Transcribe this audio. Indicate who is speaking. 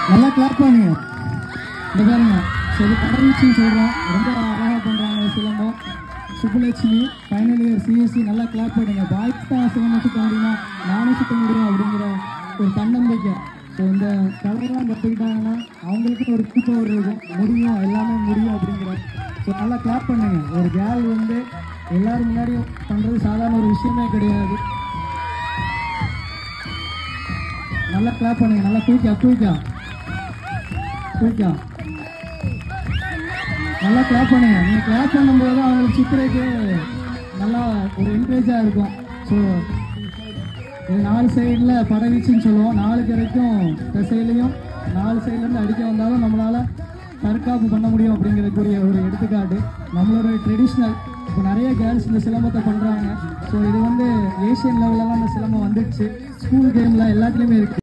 Speaker 1: நல்லா கிளாப் பண்ணுங்க இந்த பாருங்க சரி கடவுச்சின்னு சொல்கிறோம் ரொம்ப அழகாக பண்ணுறாங்க சிலம்பம் சுப்புலட்சுமி ஃபைனல் இயர் சிஎஸ்சி நல்லா கிளாப் பண்ணுங்க பாய்ஸ் தான் சிலம்பம் சுத்த முடியுமா நானும் சுத்த முடியும் அப்படிங்கிற ஒரு தன்னம்பிக்கை ஸோ இந்த கலரெல்லாம் கற்றுக்கிட்டாங்கன்னா அவங்களுக்கும் ஒரு கூப்பவர் இருக்கும் முடியும் எல்லாமே முடியும் அப்படிங்கிற ஸோ நல்லா கிளாப் பண்ணுங்க ஒரு கேர்ள் வந்து எல்லாரும் முன்னாடியும் பண்ணுறது சாதாரண ஒரு விஷயமே கிடையாது நல்லா கிளாப் பண்ணுங்க நல்லா தூக்கா தூக்கா தூக்கா நல்லா கிளாப் பண்ணுங்க நீங்க கிளாப் பண்ணும்போது அவங்களுக்கு சித்திரைக்கு நல்லா ஒரு என்கரேஜாக இருக்கும் ஸோ இது நாலு சைடில் படவீச்சுன்னு சொல்லுவோம் நாலு கரைக்கும் திசையிலையும் நாலு சைட்லேருந்து அடிக்க வந்தாலும் நம்மளால் தற்காப்பு பண்ண முடியும் அப்படிங்கிறதுக்குரிய ஒரு எடுத்துக்காட்டு நம்மளோட ட்ரெடிஷ்னல் இப்போ நிறைய கேர்ள்ஸ் இந்த சிலம்பத்தை பண்ணுறாங்க ஸோ இது வந்து ஏஷியன் லெவலெலாம் இந்த சிலம்பம் வந்துடுச்சு ஸ்கூல் கேமில் எல்லாத்துலேயுமே இருக்குது